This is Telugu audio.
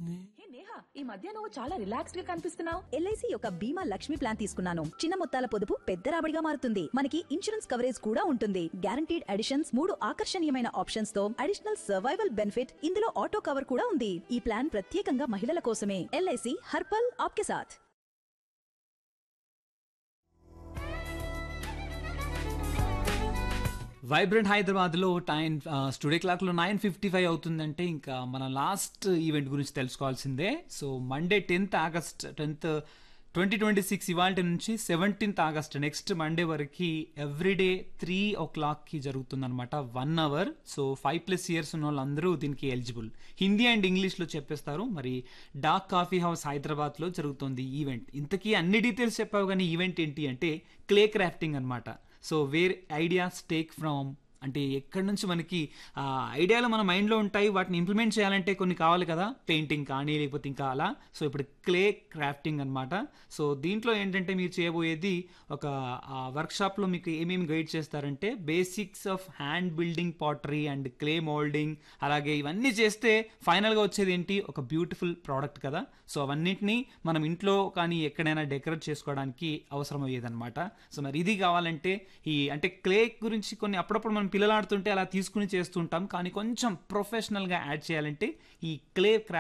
హే నేహా ఈ మధ్య నువ్వు చాలా రిలాక్స్డ్ గా కనిపిస్తున్నావు ఎల్ఐసి యొక్క బీమా లక్ష్మి ప్లాన్ తీసుకున్నాను చిన్న మొత్తాల పొదుపు పెద్ద రాబడిగా మారుతుంది మనకి ఇన్సూరెన్స్ కవరేజ్ కూడా ఉంటుంది గ్యారంటీడ్ అడిషన్స్ మూడు ఆకర్షణీయమైన ఆప్షన్స్ తో అడిషనల్ సర్వైవల్ బెనిఫిట్ ఇందులో ఆటో కవర్ కూడా ఉంది ఈ ప్లాన్ ప్రత్యేకంగా మహిళల కోసమే ఎల్ఐసి హర్పల్ ఆప్కే సాథ్ వైబ్రెంట్ హైదరాబాద్లో టైం స్టూడియో క్లాక్లో నైన్ ఫిఫ్టీ ఫైవ్ అవుతుందంటే ఇంకా మన లాస్ట్ ఈవెంట్ గురించి తెలుసుకోవాల్సిందే so Monday tenth August tenth twenty twenty six ఇవాళ నుంచి సెవెంటీన్త్ ఆగస్ట్ నెక్స్ట్ మండే వరకు ఎవ్రీడే త్రీ ఓ క్లాక్కి జరుగుతుందన్నమాట one hour so five plus years ఉన్న వాళ్ళందరూ దీనికి ఎలిజిబుల్ హిందీ అండ్ ఇంగ్లీష్లో చెప్పేస్తారు మరి డార్క్ కాఫీ హౌస్ హైదరాబాద్లో జరుగుతుంది ఈవెంట్ ఇంతకీ అన్ని డీటెయిల్స్ చెప్పావు కానీ ఈవెంట్ ఏంటి అంటే క్లే క్రాఫ్టింగ్ అనమాట so where ideas take from అంటే ఎక్కడి నుంచి మనకి ఆ ఐడియాలు మన మైండ్లో ఉంటాయి వాటిని ఇంప్లిమెంట్ చేయాలంటే కొన్ని కావాలి కదా పెయింటింగ్ కానీ లేకపోతే ఇంకా అలా సో ఇప్పుడు క్లే క్రాఫ్టింగ్ అనమాట సో దీంట్లో ఏంటంటే మీరు చేయబోయేది ఒక వర్క్షాప్లో మీకు ఏమేమి గైడ్ చేస్తారంటే basics of hand building pottery and clay moulding అలాగే ఇవన్నీ చేస్తే ఫైనల్గా వచ్చేది ఏంటి ఒక బ్యూటిఫుల్ ప్రోడక్ట్ కదా సో అవన్నిటిని మనం ఇంట్లో కానీ ఎక్కడైనా డెకరేట్ చేసుకోవడానికి అవసరం అయ్యేదన్నమాట సో మరి ఇది కావాలంటే ఈ అంటే క్లే గురించి కొన్ని అప్పుడప్పుడు మనం పిల్లలు ఆడుతుంటే అలా తీసుకుని చేస్తుంటాం కానీ కొంచెం ప్రొఫెషనల్గా యాడ్ చేయాలంటే ఈ క్లే